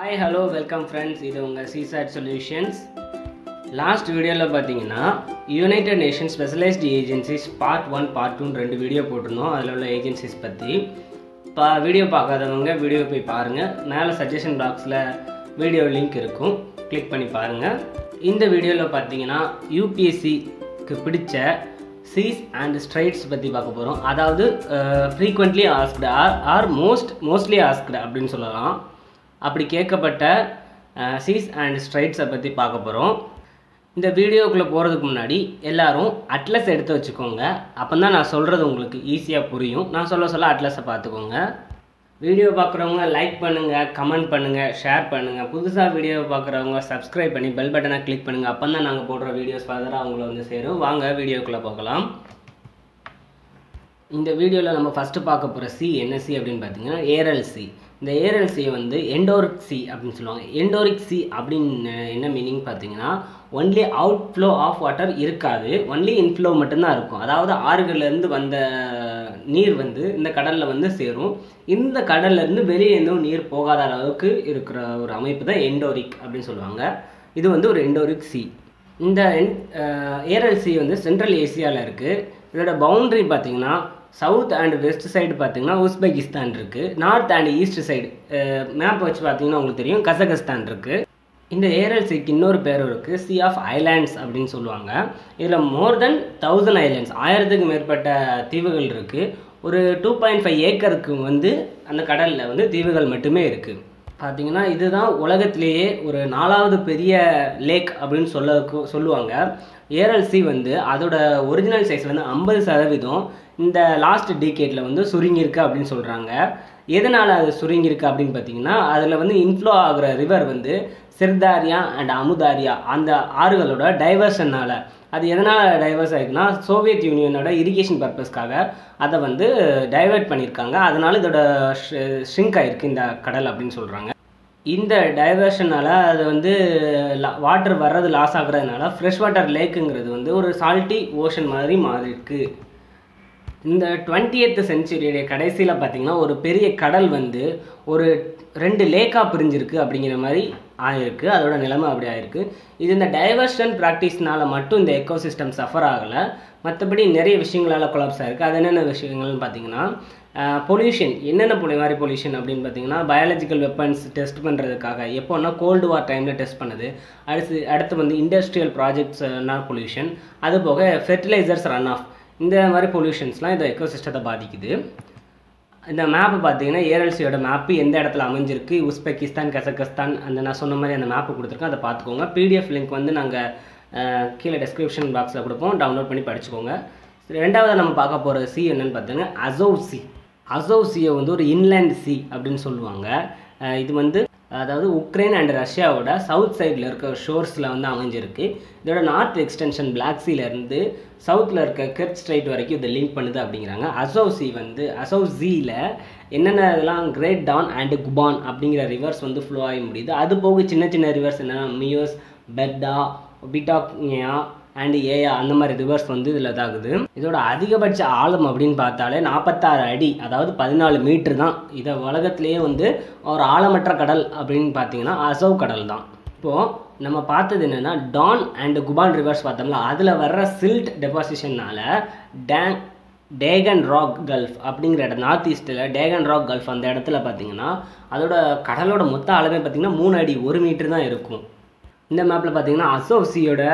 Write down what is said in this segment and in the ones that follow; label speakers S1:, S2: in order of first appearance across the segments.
S1: hi hello welcome friends இது உங்கள் CSAT solutions last வீடியோவில் பார்த்தீங்கன்னா United Nation specialised agencies part one part டூன்னு ரெண்டு வீடியோ போட்டிருந்தோம் அதில் உள்ள ஏஜென்சிஸ் பற்றி பா வீடியோ பார்க்காதவங்க வீடியோ போய் பாருங்கள் மேலே சஜஷன் பாக்ஸில் வீடியோ லிங்க் இருக்கும் கிளிக் பண்ணி பாருங்கள் இந்த வீடியோவில் பார்த்தீங்கன்னா யூபிஎஸ்சிக்கு பிடிச்ச சீஸ் அண்ட் ஸ்ட்ரைட்ஸ் பற்றி பார்க்க போகிறோம் அதாவது frequently asked are are most mostly asked அப்படின்னு சொல்லலாம் அப்படி கேட்கப்பட்ட சீஸ் அண்ட் ஸ்ட்ரைட்ஸை பற்றி பார்க்க போகிறோம் இந்த வீடியோக்குள்ளே போகிறதுக்கு முன்னாடி எல்லாரும் அட்லஸ் எடுத்து வச்சுக்கோங்க அப்போ தான் நான் சொல்கிறது உங்களுக்கு ஈஸியாக புரியும் நான் சொல்ல சொல்ல அட்லஸை பார்த்துக்கோங்க வீடியோ பார்க்குறவங்க லைக் பண்ணுங்கள் கமெண்ட் பண்ணுங்கள் ஷேர் பண்ணுங்கள் புதுசாக வீடியோ பார்க்குறவங்க சப்ஸ்கிரைப் பண்ணி பெல் பட்டனை கிளிக் பண்ணுங்கள் அப்போ தான் நாங்கள் போடுற வீடியோஸ் ஃபர்தராக அவங்கள வந்து சேரும் வாங்க வீடியோக்குள்ளே பார்க்கலாம் இந்த வீடியோவில் நம்ம ஃபஸ்ட்டு பார்க்க போகிற சி என்ன சி அப்படின்னு பார்த்தீங்கன்னா ஏரல் சி இந்த ஏரல் சி வந்து எண்டோரிக் சி அப்படின்னு சொல்லுவாங்க எண்டோரிக் சி அப்படின்னு என்ன மீனிங் பார்த்தீங்கன்னா only outflow of water இருக்காது ஒன்லி இன்ஃப்ளோ மட்டும்தான் இருக்கும் அதாவது ஆறுகள்லேருந்து வந்த நீர் வந்து இந்த கடலில் வந்து சேரும் இந்த கடல்லேருந்து வெளியே எதுவும் நீர் போகாத அளவுக்கு இருக்கிற ஒரு அமைப்பு தான் எண்டோரிக் அப்படின்னு சொல்லுவாங்க இது வந்து ஒரு எண்டோரிக் சி இந்த ஏரல் சி வந்து சென்ட்ரல் ஏசியாவில் இருக்குது இதோட பவுண்ட்ரி பார்த்தீங்கன்னா சவுத் அண்ட் வெஸ்ட் சைடு பார்த்தீங்கன்னா உஸ்பெகிஸ்தான் இருக்குது north and east side map வச்சு பார்த்தீங்கன்னா உங்களுக்கு தெரியும் கசகஸ்தான் இருக்குது இந்த ஏரல் சிக்கு இன்னொரு பேரும் இருக்குது சி ஆஃப் ஐலாண்ட்ஸ் அப்படின்னு சொல்லுவாங்க இதில் மோர் தென் தௌசண்ட் ஐலாண்ட்ஸ் ஆயிரத்துக்கு மேற்பட்ட தீவுகள் இருக்குது ஒரு டூ பாயிண்ட் ஃபைவ் ஏக்கருக்கு வந்து அந்த கடலில் வந்து தீவுகள் மட்டுமே இருக்குது பார்த்தீங்கன்னா இதுதான் உலகத்திலேயே ஒரு நாலாவது பெரிய லேக் அப்படின்னு சொல்ல சொல்லுவாங்க ஏரல் சி வந்து அதோட ஒரிஜினல் சைஸ் வந்து ஐம்பது சதவீதம் இந்த லாஸ்ட் டீகேட்டில் வந்து சுருங்கியிருக்கு அப்படின்னு சொல்கிறாங்க எதனால் அது சுருங்கியிருக்கு அப்படின்னு பார்த்தீங்கன்னா அதில் வந்து இன்ஃப்ளோ ஆகிற ரிவர் வந்து சிர்தாரியா அண்ட் அமுதாரியா அந்த ஆறுகளோட டைவர்ஷனால் அது எதனால் டைவர்ஸ் ஆகிருக்குன்னா சோவியத் யூனியனோட இரிகேஷன் பர்பஸ்க்காக அதை வந்து டைவெர்ட் பண்ணியிருக்காங்க அதனால இதோட ஷ்ரிங்க் ஆகிருக்கு இந்த கடல் அப்படின்னு சொல்கிறாங்க இந்த டைவர்ஷனால் அது வந்து வாட்டர் வர்றது லாஸ் ஆகுறதுனால ஃப்ரெஷ் வாட்டர் லேக்குங்கிறது வந்து ஒரு சால்ட்டி ஓஷன் மாதிரி மாறி இருக்கு இந்த டுவெண்ட்டியத் செஞ்சுரியுடைய கடைசியில் பார்த்திங்கன்னா ஒரு பெரிய கடல் வந்து ஒரு ரெண்டு லேக்காக பிரிஞ்சிருக்கு அப்படிங்கிற மாதிரி ஆயிருக்கு அதோட நிலைமை அப்படி ஆயிருக்கு இது இந்த டைவர்ஷன் ப்ராக்டிஸ்னால மட்டும் இந்த எக்கோசிஸ்டம் சஃபர் ஆகலை மற்றபடி நிறைய விஷயங்களால் கொலாப்ஸ் ஆகிருக்கு அது என்னென்ன விஷயங்கள்னு பார்த்தீங்கன்னா பொல்யூஷன் என்னென்ன பொலி மாதிரி பொல்யூஷன் அப்படின்னு பார்த்தீங்கன்னா பயாலஜிக்கல் வெப்பன்ஸ் டெஸ்ட் பண்ணுறதுக்காக எப்போன்னா கோல்டு வார் டைமில் டெஸ்ட் பண்ணுது அடுத்து அடுத்து வந்து இண்டஸ்ட்ரியல் ப்ராஜெக்ட்ஸ்னா பொல்யூஷன் அது போக ஃபெர்டிலைசர்ஸ் ரன் ஆஃப் இந்த மாதிரி பொல்யூஷன்ஸ்லாம் இந்த எக்கோசிஸ்டத்தை பாதிக்குது இந்த மேப்பு பார்த்தீங்கன்னா ஏரல்சியோட மேப்பு எந்த இடத்துல அமைஞ்சிருக்கு உஸ்பெகிஸ்தான் கசகஸ்தான் அந்த நான் சொன்ன மாதிரி அந்த மேப்பு கொடுத்துருக்கோம் அதை பார்த்துக்கோங்க பிடிஎஃப் லிங்க் வந்து நாங்கள் கீழே டெஸ்கிரிப்ஷன் பாக்ஸில் கொடுப்போம் டவுன்லோட் பண்ணி படிச்சுக்கோங்க ரெண்டாவது நம்ம பார்க்க போகிற சி என்னென்னு பார்த்தீங்கன்னா அசோவ் சி அசோவ் சியை வந்து ஒரு இன்லேண்ட் சி அப்படின்னு சொல்லுவாங்க இது வந்து அதாவது உக்ரைன் அண்ட் ரஷ்யாவோட சவுத் சைடில் இருக்க ஷோர்ஸில் வந்து அமைஞ்சிருக்கு இதோட நார்த் எக்ஸ்டென்ஷன் பிளாக் சீலேருந்து சவுத்தில் இருக்க கெர்ட் ஸ்ட்ரைட் வரைக்கும் இதை லிங்க் பண்ணுது அப்படிங்கிறாங்க அசோவ் சி வந்து அசோவ் ஜியில் என்னென்ன இதெல்லாம் கிரேட் டான் அண்ட் குபான் அப்படிங்கிற ரிவர்ஸ் வந்து ஃப்ளோ ஆகி முடியுது அது போக சின்ன சின்ன ரிவர்ஸ் என்னென்னா மியோஸ் பெட்டா பிட்டாக்னியா அண்ட் ஏயா அந்த மாதிரி ரிவர்ஸ் வந்து இதில் இதாகுது இதோட அதிகபட்ச ஆழம் அப்படின்னு பார்த்தாலே நாற்பத்தாறு அடி அதாவது பதினாலு மீட்ரு தான் இதை உலகத்திலேயே வந்து ஒரு ஆழமற்ற கடல் அப்படின்னு பார்த்தீங்கன்னா அசோவ் கடல் தான் இப்போது நம்ம பார்த்தது என்னென்னா டான் அண்ட் குபான் ரிவர்ஸ் பார்த்தோம்ல அதில் வர்ற சில்ட் டெபாசிஷனால் டேங் டேகன் ராக் கல்ஃப் அப்படிங்கிற இடம் நார்த் ஈஸ்ட்டில் டேகன் ராக் கல்ஃப் அந்த இடத்துல பார்த்தீங்கன்னா அதோட கடலோட மொத்த அளவே பார்த்திங்கன்னா மூணு அடி ஒரு மீட்டர் தான் இருக்கும் இந்த மேப்பில் பார்த்தீங்கன்னா அசோசியோட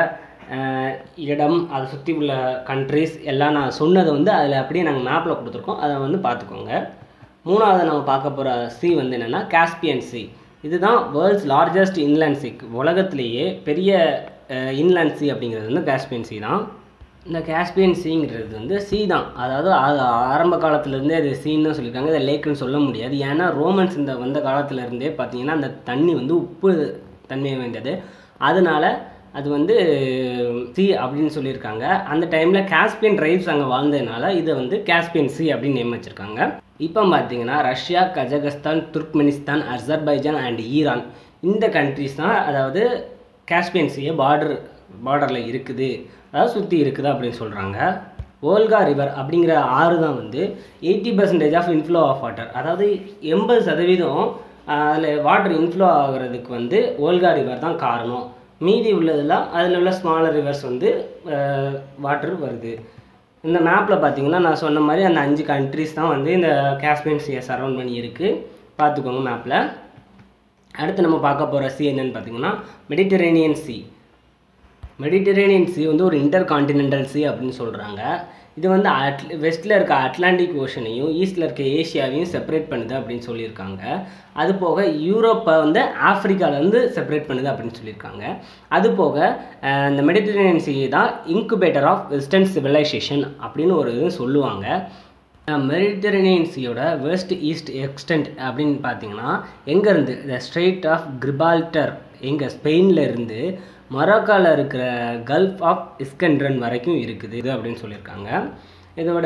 S1: இடம் அதை சுற்றி உள்ள கண்ட்ரிஸ் எல்லாம் நான் சொன்னதை வந்து அதில் அப்படியே நாங்கள் மேப்பில் கொடுத்துருக்கோம் அதை வந்து பார்த்துக்கோங்க மூணாவது நம்ம பார்க்க போகிற சி வந்து என்னென்னா காஸ்பியன் சி இதுதான் வேர்ல்ட்ஸ் லார்ஜஸ்ட் இன்லேண்ட் சி உலகத்திலேயே பெரிய இன்லேண்ட் சி அப்படிங்கிறது வந்து காஸ்பியன் சி தான் இந்த காஸ்பியன் சீங்கிறது வந்து சி தான் அதாவது ஆரம்ப காலத்துலேருந்தே அது சீன்னு சொல்லியிருக்காங்க இதை லேக்குன்னு சொல்ல முடியாது ஏன்னா ரோமன்ஸ் இந்த வந்த காலத்துலேருந்தே பார்த்தீங்கன்னா அந்த தண்ணி வந்து உப்பு தன்மை வேண்டியது அதனால அது வந்து சி அப்படின்னு சொல்லியிருக்காங்க அந்த டைமில் காஸ்பியன் ட்ரைப்ஸ் அங்கே வாழ்ந்ததுனால இதை வந்து காஸ்பியன் சி அப்படின்னு நேம் வச்சுருக்காங்க இப்போ பார்த்தீங்கன்னா Russia Kazakhstan Turkmenistan Azerbaijan and Iran இந்த கண்ட்ரிஸ் தான் அதாவது காஸ்பியன் சியை பார்டர் பார்டரில் இருக்குது அதாவது சுற்றி இருக்குது அப்படின்னு சொல்கிறாங்க ஓல்கா ரிவர் அப்படிங்கிற ஆறு தான் வந்து eighty percentage of inflow of water அதாவது எண்பது சதவீதம் அதில் வாட்டர் இன்ஃப்ளோ ஆகுறதுக்கு வந்து ஓல்கா ரிவர் தான் காரணம் மீதி உள்ளதெல்லாம் அதில் உள்ள ஸ்மாலர் ரிவர்ஸ் வந்து வாட்டர் வருது இந்த மேப்பில் பார்த்தீங்கன்னா நான் சொன்ன மாதிரி அந்த அஞ்சு கண்ட்ரிஸ் தான் வந்து இந்த காஸ்பியன் சீயை சரௌண்ட் பண்ணி இருக்குது பார்த்துக்கோங்க மேப்பில் அடுத்து நம்ம பார்க்க போகிற சி என்னன்னு பார்த்தீங்கன்னா மெடிட்டரேனியன் சி மெடிட்டரேனியன் சி வந்து ஒரு இன்டர் கான்டினென்டல் சி அப்படின்னு சொல்கிறாங்க இது வந்து அட் வெஸ்ட்டில் இருக்க அட்லாண்டிக் ஓஷனையும் ஈஸ்டில் இருக்க ஏஷியாவையும் செப்பரேட் பண்ணுது அப்படின்னு சொல்லியிருக்காங்க அது போக யூரோப்பை வந்து ஆஃப்ரிக்காவிலேருந்து செப்பரேட் பண்ணுது அப்படின்னு சொல்லியிருக்காங்க அது போக அஹ், இந்த மெடிட்டரேனியன் சி தான் இன்குபேட்டர் ஆஃப் வெஸ்டர்ன் சிவிலைசேஷன் அப்படின்னு ஒரு இது சொல்லுவாங்க மெடிட்டரேனியன் சியோட வெஸ்ட் ஈஸ்ட் எக்ஸ்டென்ட் அப்படின்னு பார்த்தீங்கன்னா எங்கேருந்து த ஸ்ட்ரெயிட் ஆஃப் கிரிபால்டர் எங்கே ஸ்பெயினில் இருந்து மொராக்காவில் இருக்கிற கல்ஃப் ஆஃப் இஸ்கண்ட்ரன் வரைக்கும் இருக்குது இது அப்படின்னு சொல்லியிருக்காங்க இதோட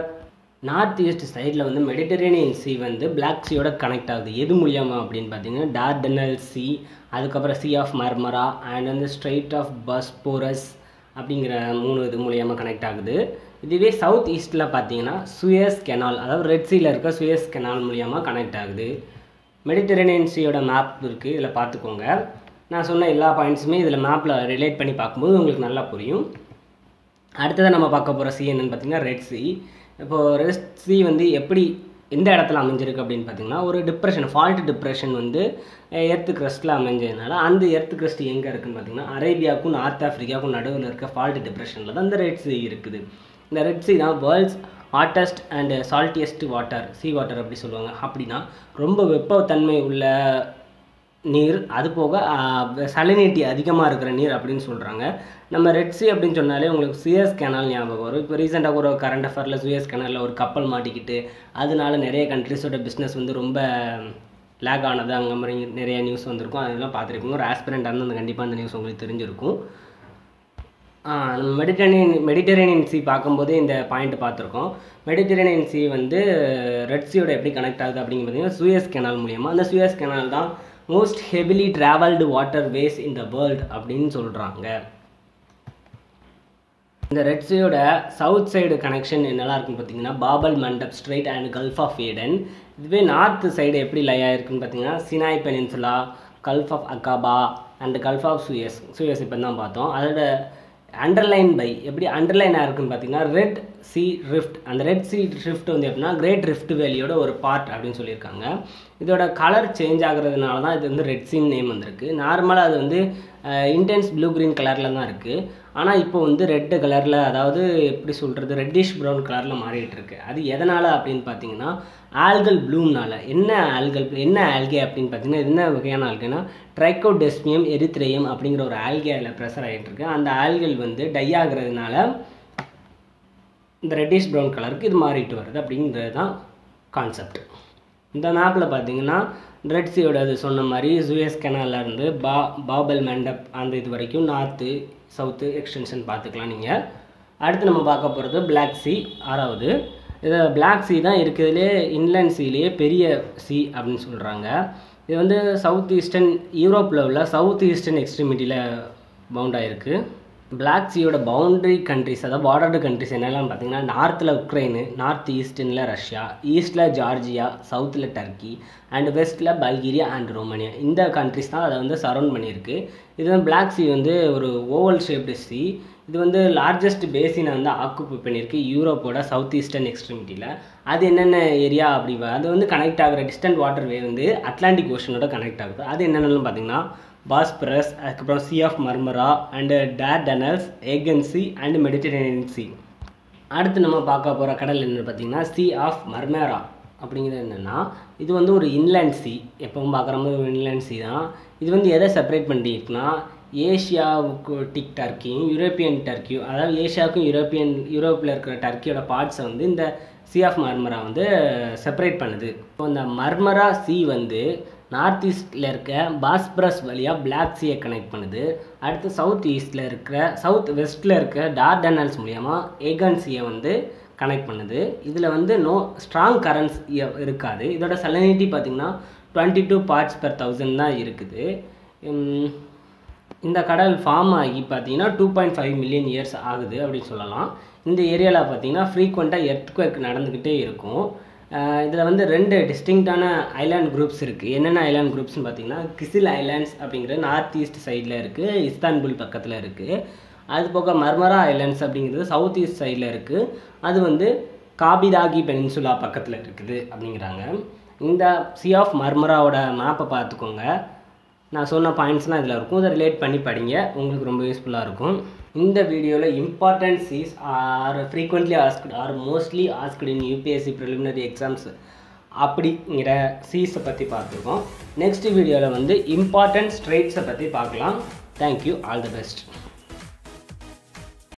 S1: நார்த் ஈஸ்ட் சைடில் வந்து மெடிட்டரேனியன் சி வந்து பிளாக் சீயோட கனெக்ட் ஆகுது எது மூலியமா அப்படின்னு பார்த்தீங்கன்னா டார்டனல் சி அதுக்கப்புறம் சி ஆஃப் மர்மரா அண்ட் வந்து ஸ்ட்ரெயிட் ஆஃப் பஸ்போரஸ் அப்படிங்கிற மூணு இது மூலியமாக கனெக்ட் ஆகுது இதுவே சவுத் ஈஸ்ட்டில் பார்த்தீங்கன்னா சுயஸ் கெனால் அதாவது ரெட் சீல இருக்க சுயஸ் கெனால் மூலியமாக கனெக்ட் ஆகுது மெடிட்டரேனியன் சீயோட மேப் இருக்குது இதில் பார்த்துக்கோங்க நான் சொன்ன எல்லா பாயிண்ட்ஸுமே இதில் மேப்பில் ரிலேட் பண்ணி பார்க்கும்போது உங்களுக்கு நல்லா புரியும் அடுத்ததாக நம்ம பார்க்க போகிற சி என்னன்னு பார்த்தீங்கன்னா ரெட் சி இப்போது ரெட் சி வந்து எப்படி எந்த இடத்துல அமைஞ்சிருக்கு அப்படின்னு பார்த்தீங்கன்னா ஒரு டிப்ரெஷன் ஃபால்ட் டிப்ரெஷன் வந்து எர்த்து கிரஸ்ட்டில் அமைஞ்சதுனால அந்த எர்த்து கிரஸ்ட் எங்கே இருக்குன்னு பார்த்தீங்கன்னா அரேபியாவுக்கும் நார்த் ஆஃப்ரிக்காவுக்கும் நடுவில் இருக்க ஃபால்ட் டிப்ரெஷனில் தான் இந்த ரெட் சி இருக்குது இந்த ரெட் சி தான் world's hottest and saltiest water sea water அப்படி சொல்லுவாங்க அப்படின்னா ரொம்ப வெப்பத்தன்மை உள்ள நீர் அது போக சலினிட்டி அதிகமாக இருக்கிற நீர் அப்படின்னு சொல்கிறாங்க நம்ம ரெட் சி அப்படின்னு சொன்னாலே உங்களுக்கு சுயஸ் கேனால் ஞாபகம் வரும் இப்போ ரீசெண்டாக ஒரு கரண்ட் அஃபேரில் சுயஸ் கேனலில் ஒரு கப்பல் மாட்டிக்கிட்டு அதனால நிறைய கண்ட்ரிஸோட பிஸ்னஸ் வந்து ரொம்ப லேக் ஆனது அங்கே மாதிரி நிறைய நியூஸ் வந்திருக்கும் அதெல்லாம் பார்த்துருப்பீங்க ஒரு ஆஸ்பிரண்ட் அந்த கண்டிப்பாக அந்த நியூஸ் உங்களுக்கு தெரிஞ்சிருக்கும் மெடிட்டரேனியன் மெடிட்டரேனியன் சி பார்க்கும்போதே இந்த பாயிண்ட் பார்த்துருக்கோம் மெடிட்டரேனியன் சி வந்து ரெட் சியோட எப்படி கனெக்ட் ஆகுது அப்படிங்க பார்த்தீங்கன்னா சுயஸ் கெனால் மூலியமாக அந்த சுயஸ் கெனால் தான் most heavily travelled waterways in the world அப்படின்னு சொல்கிறாங்க இந்த ரெட் சீயோட சவுத் சைடு கனெக்ஷன் என்னெல்லாம் இருக்குன்னு பார்த்தீங்கன்னா Bab el Mandeb strait and gulf of Aden இதுவே நார்த் சைடு எப்படி லை ஆயிருக்குன்னு பார்த்தீங்கன்னா Sinai peninsula gulf of Aqaba and gulf of Suez Suez இப்போ தான் பார்த்தோம் அதோட அண்டர்லைன் பை எப்படி அண்டர்லைன் ஆயிருக்குன்னு பார்த்தீங்கன்னா ரெட் சி ரிஃப்ட் அந்த ரெட் சி ரிஃப்ட் வந்து எப்படின்னா கிரேட் ரிஃப்ட் வேலியோட ஒரு பார்ட் அப்படின்னு சொல்லியிருக்காங்க இதோட கலர் சேஞ்ச் ஆகுறதுனால தான் இது வந்து ரெட் சீன் நேம் வந்திருக்கு நார்மலாக அது வந்து இன்டென்ஸ் ப்ளூ க்ரீன் கலரில் தான் இருக்குது ஆனால் இப்போ வந்து ரெட்டு கலரில் அதாவது எப்படி சொல்கிறது ரெட்டிஷ் ப்ரௌன் கலரில் மாறிட்டு இருக்கு அது எதனால் அப்படின்னு பார்த்தீங்கன்னா ஆல்கல் ப்ளூம்னால என்ன ஆல்கல் என்ன ஆல்கே அப்படின்னு பார்த்தீங்கன்னா இது என்ன வகையான ஆல்கேனா ட்ரைக்கோடெஸ்மியம் எரித்ரேயம் அப்படிங்கிற ஒரு ஆல்கேயில் ப்ரெஷர் ஆகிட்டு இருக்கு அந்த ஆல்கல் வந்து டை ஆகுறதுனால இந்த ரெட்டிஷ் ப்ரௌன் கலருக்கு இது மாறிட்டு வருது அப்படிங்கிறது தான் கான்செப்ட் இந்த மேப்பில் பார்த்தீங்கன்னா ரெட் சீயோட அது சொன்ன மாதிரி சுயஸ் கெனால்ல இருந்து பா பாபல் மண்டப் அந்த இது வரைக்கும் நார்த்து சவுத்து எக்ஸ்டென்ஷன் பார்த்துக்கலாம் நீங்கள் அடுத்து நம்ம பார்க்க போகிறது Black சி ஆறாவது இது Black சி தான் இருக்கிறதுலே இன்லேண்ட் சீலேயே பெரிய சி அப்படின்னு சொல்கிறாங்க இது வந்து சவுத் ஈஸ்டர்ன் யூரோப்பில் உள்ள சவுத் ஈஸ்டர்ன் எக்ஸ்ட்ரிமிட்டியில் பவுண்ட் ஆயிருக்கு Black சீயோட பவுண்டரி கண்ட்ரிஸ் அதாவது பார்டர்டு கண்ட்ரிஸ் என்னெல்லாம் பார்த்தீங்கன்னா நார்த்தில் உக்ரைனு நார்த் ஈஸ்டர்னில் ரஷ்யா ஈஸ்டில் ஜார்ஜியா சவுத்தில் டர்க்கி அண்ட் வெஸ்ட்டில் பல்கேரியா அண்ட் ரோமானியா இந்த கண்ட்ரிஸ் தான் அதை வந்து சரௌண்ட் பண்ணியிருக்கு இது வந்து Black sea வந்து ஒரு ஓவல் ஷேப்டு சி இது வந்து லார்ஜஸ்ட் பேசினை வந்து ஆக்குப்பை பண்ணியிருக்கு யூரோப்போட சவுத் ஈஸ்டர்ன் எக்ஸ்ட்ரிமிட்டியில் அது என்னென்ன ஏரியா அப்படி வ- அது வந்து கனெக்ட் ஆகிற டிஸ்டன்ட் வாட்டர் வே வந்து அட்லாண்டிக் ஓஷனோட கனெக்ட் ஆகுது அது என்னென்னலாம் பார்த்தீங்கன்னா பாஸ்பரஸ் அதுக்கப்புறம் sea of Marmara and Dardanelles Aegean sea and Mediterranean sea அடுத்து நம்ம பார்க்க போகிற கடல் என்னன்னு பார்த்தீங்கன்னா சி ஆஃப் மர்மேரா அப்படிங்கிறது என்னென்னா இது வந்து ஒரு இன்லேண்ட் சி எப்பவும் பார்க்குற மாதிரி ஒரு இன்லேண்ட் சி தான் இது வந்து எதை செப்பரேட் பண்ணியிருக்குன்னா ஏஷியாவுக்கு டிக் டர்க்கியும் யூரோப்பியன் டர்க்கியும் அதாவது ஏஷியாவுக்கும் யூரோப்பியன் யூரோப்பில் இருக்கிற டர்க்கியோட பார்ட்ஸை வந்து இந்த சி ஆஃப் மர்மரா வந்து செப்பரேட் பண்ணுது இப்போ இந்த மர்மரா சி வந்து நார்த் ஈஸ்டில் இருக்க பாஸ்பரஸ் வழியாக Black சீயை கனெக்ட் பண்ணுது அடுத்து சவுத் ஈஸ்டில் இருக்கிற சவுத் வெஸ்ட்டில் இருக்க டார்டனல்ஸ் மூலியமாக ஏகன் சீயை வந்து கனெக்ட் பண்ணுது இதில் வந்து நோ ஸ்ட்ராங் கரண்ட்ஸ் இருக்காது இதோட சலனிட்டி பார்த்திங்கன்னா twenty two parts per thousand தான் இருக்குது உம், இந்த கடல் ஃபார்ம் ஆகி பார்த்தீங்கன்னா two point five million years ஆகுது அப்படின்னு சொல்லலாம் இந்த ஏரியாவில் பார்த்தீங்கன்னா ஃப்ரீக்வெண்ட்டாக எர்த்குவேக் நடந்துக்கிட்டே இருக்கும் இதில் வந்து ரெண்டு டிஸ்டிங்டான ஐலாண்ட் குரூப்ஸ் இருக்குது என்னென்ன ஐலாண்ட் குரூப்ஸ்னு பார்த்தீங்கன்னா கிசில் ஐலாண்ட்ஸ் அப்படிங்கிறது நார்த் ஈஸ்ட் சைடில் இருக்குது இஸ்தான்புல் பக்கத்தில் இருக்குது அது போக மர்மரா ஐலாண்ட்ஸ் அப்படிங்கிறது சவுத் ஈஸ்ட் சைடில் இருக்குது அது வந்து காபிதாகி பெனின்சுலா பக்கத்தில் இருக்குது அப்படிங்கிறாங்க இந்த சி ஆஃப் மர்மராவோட மேப்பை பார்த்துக்கோங்க நான் சொன்ன பாயிண்ட்ஸ்லாம் இதில் இருக்கும் இதை ரிலேட் பண்ணி படிங்க உங்களுக்கு ரொம்ப யூஸ்ஃபுல்லாக இருக்கும் இந்த வீடியோவில் important seas are frequently asked are mostly asked in UPSC preliminary exams அப்படிங்கிற சீஸை பற்றி பார்த்துருக்கோம் நெக்ஸ்ட் வீடியோவில் வந்து இம்பார்ட்டன்ட் ஸ்ட்ரெயிட்ஸை பற்றி பார்க்கலாம் தேங்க்யூ ஆல் தி பெஸ்ட்